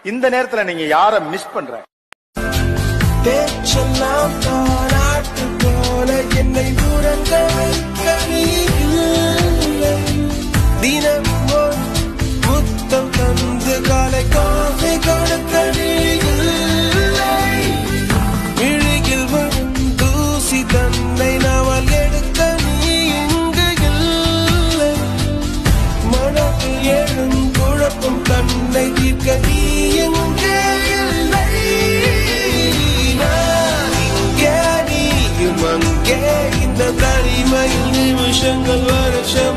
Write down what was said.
இந்த நேரத்துல நீங்க யார மிஸ் பண்ற பேச்செல்லாம் பாராட்டு போல என்னை உறங்க வைக்க நீ இல்லை. தினம் ஒரு முத்தம் தந்து காலை காஃபி கொடுக்க நீ இல்லை. விழியில் வரும் தூசி தன்னை நாவல் எடுக்க நீ இங்கு இல்லை மனதில் எழும் குழப்பம் தன்னை தீர்க்க நீ எங்கே இல்லை நான் இங்கே நீயும் அங்கே இந்த தனிமையில் நிமிஷங்கள் வருஷம்